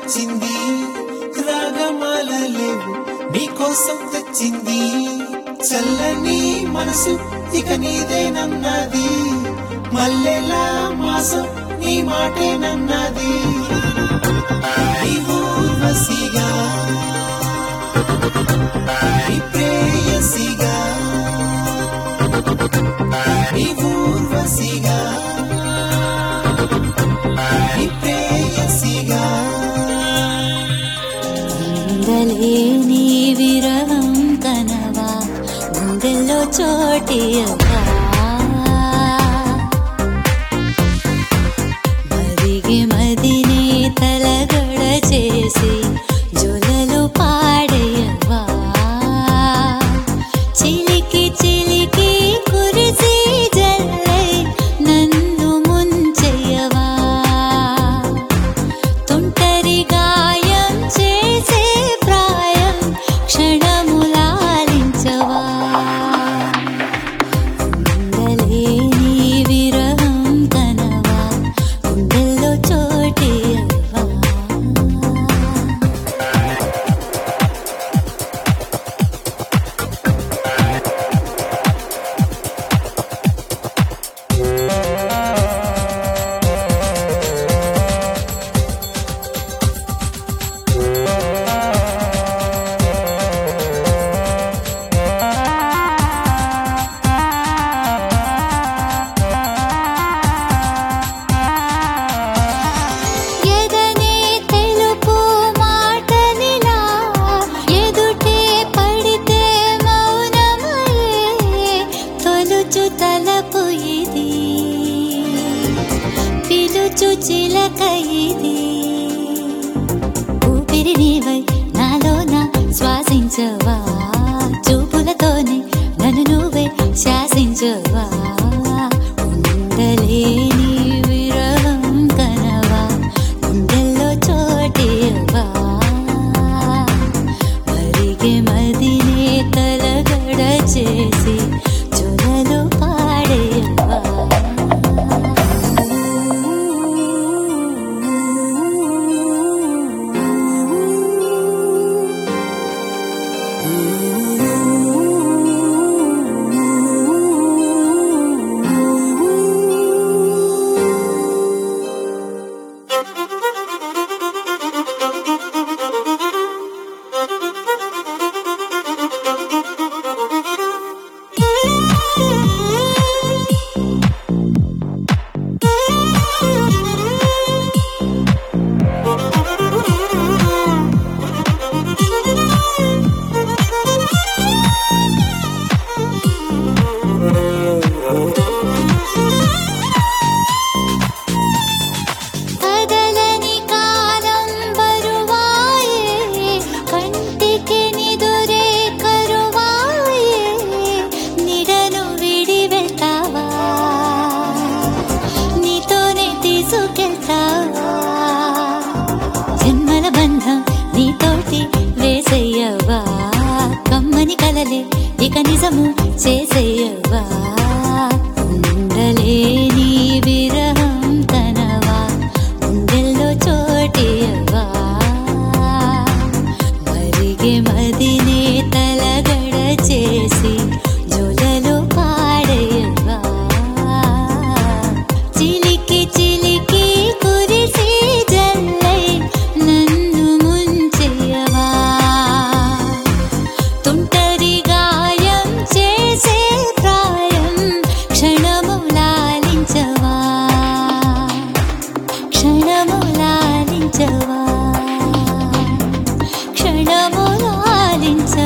వచ్చింది రాగమాల లేవు నీకోసం తెచ్చింది చల్లని మనసు ఇక నీదేనన్నది మల్లెలా మాసం నీ మాటేనన్నది నీ ఊర్వశిగా నీ ప్రేయసిగా నీ ఊర్వశిగా నీ ప్రేయసిగా ఉండలేని విరహం కనవా గుండెల్లో చోటియవా మరిగి మదిని తలగడ చేసి జొలలు పాడేయవా చిలికి చిలికి కురిసి జల్లై నన్ను ముంచెయ్యవా తుంటరి గాయం చేసే ప్రాయం క్షణములాలించవా ఉండలేని విరహం కనవా గుండెల్లో చోటియవా ఎదనే తెలుపు మాటలిలా ఎదుటే పడితే మౌనమయే తొలుచు తలపు ఇది పిలుచు చిలక ఇది ఊపిరి నీవై నాలోన శ్వాసించవా చూపులతోనే నన్ను నువ్వే శాసించవా ఉండలేని విరహం కనవా గుండెల్లో చోటివా మరిగే మదినే తలగడ చేసి చొలలు పాడేవా కదలని కాలం బరువాయే కంటికి నిదురే కరువాయే నిడను విడి వెళ్తావా నీతోనే తీసుకెళ్తావా జన్మల బంధం నీతోటి వేసయ్యవా కమ్మని కలలే ఇక నిజము చేసేయవా ఉండలేని విరహం తనవా గుండెల్లో చోటియవా మరిగే మదినే తలగడ చేసి జొలలు పాడేయవా చిలికి చిలికి కురిసి జల్లై నన్ను ముంచెయ్యవా తుంటరి గాయం చేసే ప్రాయం క్షణములాలించవా క్షణములాలించవా క్షణములాలించవా